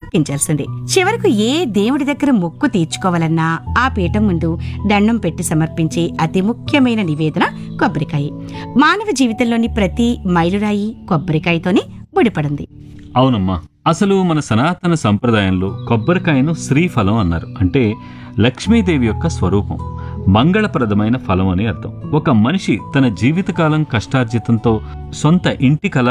సమర్పించాల్సిందే చివరకు ఏ దేవుడి దగ్గర మొక్కు తీర్చుకోవాలన్నా ఆ పీఠం ముందు దండం పెట్టి సమర్పించే అతి ముఖ్యమైన నివేదన కొబ్బరికాయ మానవ జీవితంలోని ప్రతి మైలురాయి కొబ్బరికాయతోనే ముడిపడింది అవునమ్మా అసలు మన సనాతన సంప్రదాయంలో కొబ్బరికాయను శ్రీఫలం అన్నారు అంటే లక్ష్మీదేవి యొక్క స్వరూపం మంగళప్రదమైన ఫలం అని అర్థం ఒక మనిషి తన జీవితకాలం కష్టార్జితంతో సొంత ఇంటి కల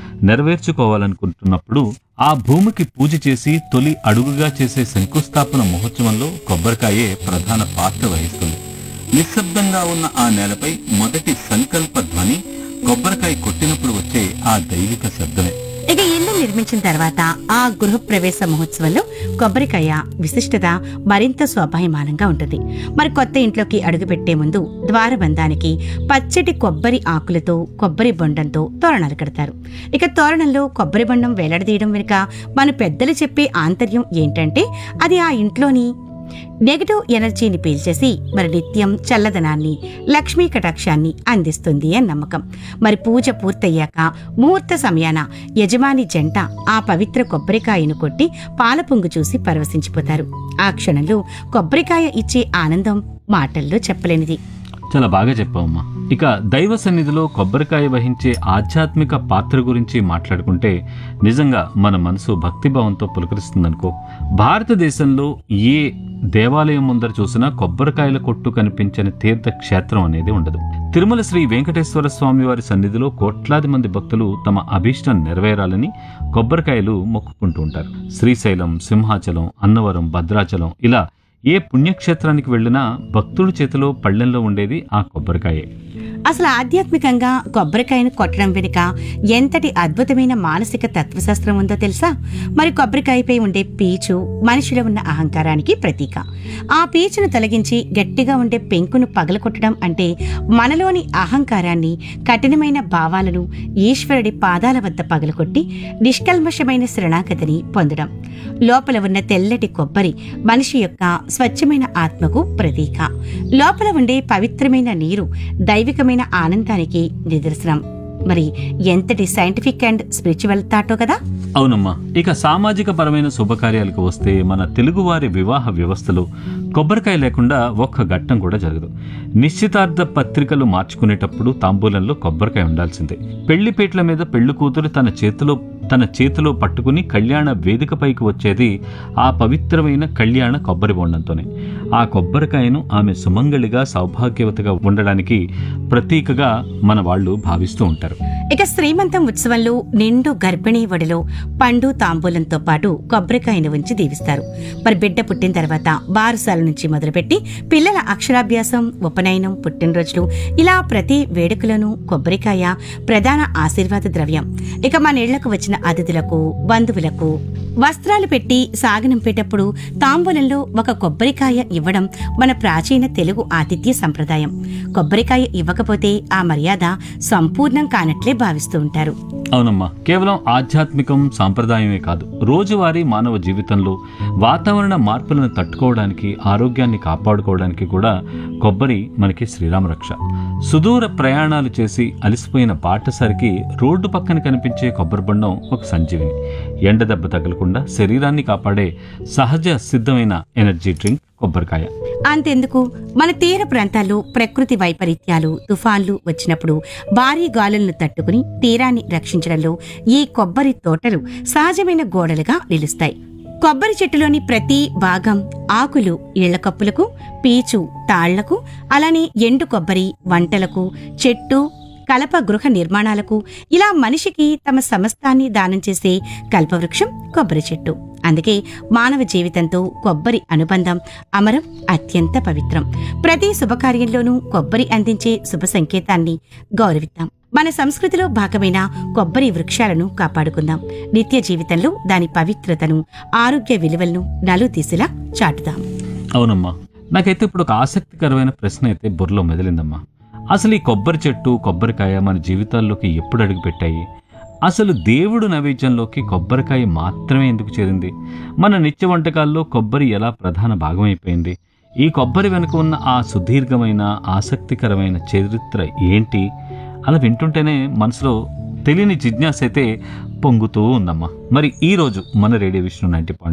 నెరవేర్చుకోవాలనుకుంటున్నప్పుడు ఆ భూమికి పూజ చేసి తొలి అడుగుగా చేసే శంకుస్థాపన మహోత్సవంలో కొబ్బరికాయే ప్రధాన పాత్ర వహిస్తుంది నిశ్శబ్దంగా ఉన్న ఆ నేలపై మొదటి సంకల్ప ధ్వని కొబ్బరికాయ కొట్టినప్పుడు వచ్చే ఆ దైవిక శబ్దమే ఇక ఇల్లు నిర్మించిన తర్వాత ఆ గృహప్రవేశ మహోత్సవంలో కొబ్బరికాయ విశిష్టత మరింత స్వభాయమానంగా ఉంటుంది మరి కొత్త ఇంట్లోకి అడుగుపెట్టే ముందు ద్వారబంధానికి పచ్చటి కొబ్బరి ఆకులతో కొబ్బరి బొండంతో తోరణాలు కడతారు ఇక తోరణంలో కొబ్బరి బొండం వేలాడదీయడం వెనుక మన పెద్దలు చెప్పే ఆంతర్యం ఏంటంటే అది ఆ ఇంట్లోని నెగటివ్ ఎనర్జీని పీల్చేసి మరి నిత్యం చల్లదనాన్ని లక్ష్మీ కటాక్షాన్ని అందిస్తుంది అని నమ్మకం మరి పూజ పూర్తయ్యాక ముహూర్త సమయాన యజమాని జంట ఆ పవిత్ర కొబ్బరికాయను కొట్టి పాల పొంగు చూసి పరవశించిపోతారు ఆ క్షణంలో కొబ్బరికాయ ఇచ్చే ఆనందం మాటల్లో చెప్పలేనిది చాలా బాగా చెప్పావమ్మా ఇక దైవ సన్నిధిలో కొబ్బరికాయ వహించే ఆధ్యాత్మిక పాత్ర గురించి మాట్లాడుకుంటే నిజంగా మన మనసు భక్తిభావంతో పులకరిస్తుందనుకో భారతదేశంలో ఏ దేవాలయం ముందర చూసినా కొబ్బరికాయల కొట్టు కనిపించని తీర్థ క్షేత్రం అనేది ఉండదు తిరుమల శ్రీ వెంకటేశ్వర స్వామి వారి సన్నిధిలో కోట్లాది మంది భక్తులు తమ అభీష్టం నెరవేరాలని కొబ్బరికాయలు మొక్కుకుంటూ ఉంటారు శ్రీశైలం సింహాచలం అన్నవరం భద్రాచలం ఇలా ఏ పుణ్యక్షేత్రానికి వెళ్ళినా భక్తుడి చేతిలో పళ్ళెంలో ఉండేది ఆ కొబ్బరికాయే అసలు ఆధ్యాత్మికంగా కొబ్బరికాయను కొట్టడం వెనుక ఎంతటి అద్భుతమైన మానసిక తత్వశాస్త్రం ఉందో తెలుసా మరి కొబ్బరికాయపై ఉండే పీచు మనిషిలో ఉన్న అహంకారానికి ప్రతీక ఆ పీచును తొలగించి గట్టిగా ఉండే పెంకును పగలకొట్టడం అంటే మనలోని అహంకారాన్ని కఠినమైన భావాలను ఈశ్వరుడి పాదాల వద్ద పగలకొట్టి నిష్కల్మషమైన శరణాగతిని పొందడం లోపల ఉన్న తెల్లటి కొబ్బరి మనిషి యొక్క స్వచ్ఛమైన ఆత్మకు ప్రతీక లోపల ఉండే పవిత్రమైన నీరు దైవికమైన ఆనందానికి నిదర్శనం మరి ఎంతటి సైంటిఫిక్ అండ్ స్పిరిచువల్ థాటో కదా అవునమ్మా ఇక సామాజిక పరమైన శుభకార్యాలకు వస్తే మన తెలుగువారి వివాహ వ్యవస్థలో కొబ్బరికాయ లేకుండా ఒక్క ఘట్టం కూడా జరగదు నిశ్చితార్థ పత్రికలు మార్చుకునేటప్పుడు తాంబూలంలో కొబ్బరికాయ ఉండాల్సిందే పెళ్లిపేట్ల మీద పెళ్లి కూతురు తన చేతిలో తన చేతిలో పట్టుకుని కళ్యాణ వేదికపైకి వచ్చేది ఆ పవిత్రమైన కళ్యాణ కొబ్బరి బొండంతోనే ఆ కొబ్బరికాయను ఆమె సుమంగళిగా సౌభాగ్యవతిగా ఉండడానికి ప్రతీకగా మన వాళ్ళు భావిస్తూ ఉంటారు ఇక శ్రీమంతం ఉత్సవంలో నిండు గర్భిణీ ఒడిలో పండు తాంబూలంతో పాటు కొబ్బరికాయను ఉంచి దీవిస్తారు మరి బిడ్డ పుట్టిన తర్వాత బారుసాల నుంచి మొదలుపెట్టి పిల్లల అక్షరాభ్యాసం ఉపనయనం పుట్టినరోజులు ఇలా ప్రతి వేడుకలోనూ కొబ్బరికాయ ప్రధాన ఆశీర్వాద ద్రవ్యం ఇక మన ఇళ్లకు వచ్చిన అతిథులకు బంధువులకు వస్త్రాలు పెట్టి సాగనంపేటప్పుడు తాంబూలంలో ఒక కొబ్బరికాయ ఇవ్వడం మన ప్రాచీన తెలుగు ఆతిథ్య సంప్రదాయం కొబ్బరికాయ ఇవ్వకపోతే ఆ మర్యాద సంపూర్ణం కానట్లే భావిస్తూ ఉంటారు అవునమ్మా కేవలం ఆధ్యాత్మికం సాంప్రదాయమే కాదు రోజువారీ మానవ జీవితంలో వాతావరణ మార్పులను తట్టుకోవడానికి ఆరోగ్యాన్ని కాపాడుకోవడానికి కూడా కొబ్బరి మనకి శ్రీరామ రక్ష సుదూర ప్రయాణాలు చేసి అలసిపోయిన బాటసారికి రోడ్డు పక్కన కనిపించే కొబ్బరి బొండం ఒక సంజీవిని ఎండ దెబ్బ తగలకుండా శరీరాన్ని కాపాడే సహజ సిద్ధమైన ఎనర్జీ డ్రింక్ కొబ్బరికాయ అంతెందుకు మన తీర ప్రాంతాల్లో ప్రకృతి వైపరీత్యాలు తుఫాన్లు వచ్చినప్పుడు భారీ గాలులను తట్టుకుని తీరాన్ని రక్షించడంలో ఈ కొబ్బరి తోటలు సహజమైన గోడలుగా నిలుస్తాయి కొబ్బరి చెట్టులోని ప్రతి భాగం ఆకులు ఇళ్ల కప్పులకు పీచు తాళ్లకు అలానే ఎండు కొబ్బరి వంటలకు చెట్టు కలప గృహ నిర్మాణాలకు ఇలా మనిషికి తమ సమస్తాన్ని దానం చేసే కల్పవృక్షం కొబ్బరి చెట్టు అందుకే మానవ జీవితంతో కొబ్బరి అనుబంధం అమరం అత్యంత పవిత్రం ప్రతి శుభకార్యంలోనూ కొబ్బరి అందించే శుభ సంకేతాన్ని గౌరవిద్దాం మన సంస్కృతిలో భాగమైన కొబ్బరి వృక్షాలను కాపాడుకుందాం నిత్య జీవితంలో దాని పవిత్రతను ఆరోగ్య విలువలను నలుదిశలా చాటుదాం అవునమ్మా నాకైతే ఇప్పుడు ఒక ఆసక్తికరమైన ప్రశ్న అయితే బుర్రలో మెదిలిందమ్మా అసలు ఈ కొబ్బరి చెట్టు కొబ్బరికాయ మన జీవితాల్లోకి ఎప్పుడు అడుగుపెట్టాయి అసలు దేవుడు నైవేద్యంలోకి కొబ్బరికాయ మాత్రమే ఎందుకు చేరింది మన నిత్య వంటకాల్లో కొబ్బరి ఎలా ప్రధాన భాగమైపోయింది ఈ కొబ్బరి వెనుక ఉన్న ఆ సుదీర్ఘమైన ఆసక్తికరమైన చరిత్ర ఏంటి అలా వింటుంటేనే మనసులో తెలియని జిజ్ఞాస అయితే పొంగుతూ ఉందమ్మా మరి ఈ రోజు మన రేడియో విష్ణు నైంటీ